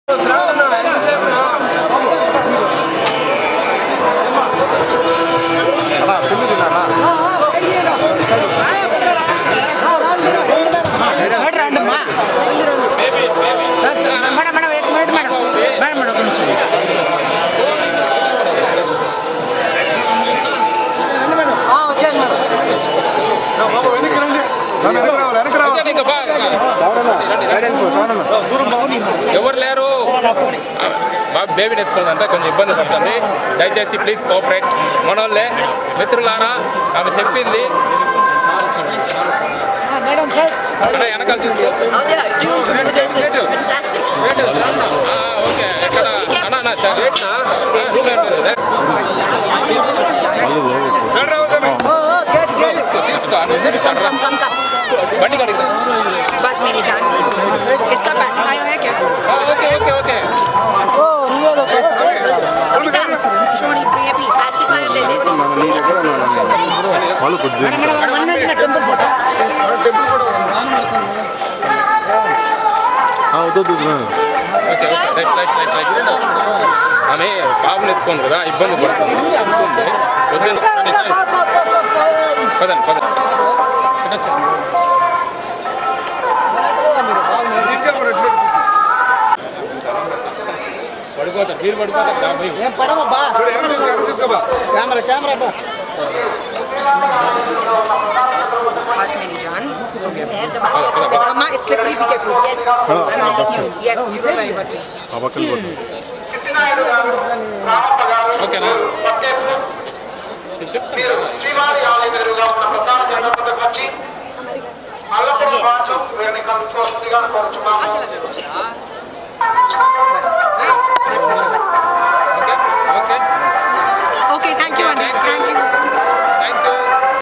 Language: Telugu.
మేడం మేడం एक मिनट मैडम मैडम मैडम ఒక నిమిషం ఆ, వచ్చాను మేడం ఎవరు లేరు బాబు బేబీని ఎత్తుకుందంటే కొంచెం ఇబ్బంది పడుతుంది దయచేసి ప్లీజ్ కోఆపరేట్ మనోళ్ళే మిత్రులారా ఆమె చెప్పింది మేడం సార్ అక్కడ వెనకాల చూసుకో Oh, they are doing good. This is fantastic. ఆ, ఓకే ఇక్కడ అన్నా అన్నా చా- ఆ, రూమ్ ఏం లేదు. ఓ ఓ గేట్ గేట్ తీసుకో తీసుకో అన్న చూపిస్తాను రా. Come, come, come. బండి కడిగి बस मेरी जान इसका पैसिफायर है क्या ఓకే ఓకే ఓకే ఓ నువ్వేదో अमिता, शोनी बेबी पैसिफायर दे दे madam madam one minute temple photo okay okay right right right right ఆమె బాబుని ఎత్తుకోండి కదా ఇబ్బంది పడుతుంది చెప్తుంది వద్దు పదండి పదండి తినొచ్చా? పడిపోతారు మీరు పడిపోతారు నా భయం ఏం పడమబ్బా కెమెరా కెమెరా బా बस मेरी जान पैर दबा के मम्मा it's slippery be careful yes I am helping you yes you don't worry about me ఓకేనా చెప్తాను శ్రీవారి ఆలయ ఎదురుగా ఉన్న ప్రసాద జెండా వద్దకు వచ్చి అల్లపూడి బాచు వీరిని కలుసుకోవాల్సిందిగా కోరుతున్నాము